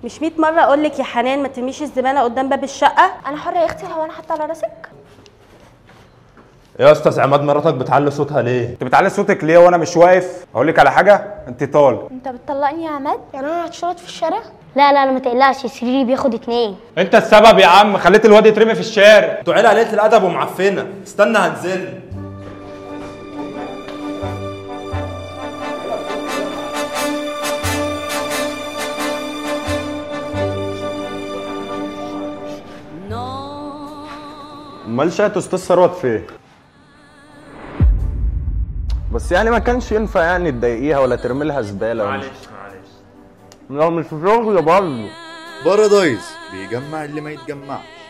مش 100 مره اقول لك يا حنان ما ترميش الزباله قدام باب الشقه انا حره يا اختي هو انا حاطه على راسك يا استاذ عماد مراتك بتعلي صوتها ليه انت بتعلي صوتك ليه وانا مش واقف اقول لك على حاجه انت طال انت بتطلقني يا عماد يعني انا هتشرط في الشارع لا لا لا ما تقلقش سريري بياخد اتنين انت السبب يا عم خليت الواد يترمي في الشارع انتوا عيله قليله الادب ومعفنه استنى هنزل امال شقه استاذ ثروت فين بس يعني ما كانش ينفع يعني تضايقيها ولا ترمي لها زباله معلش معلش لو مش في شغل برضه بارادايز بيجمع اللي ما يتجمعش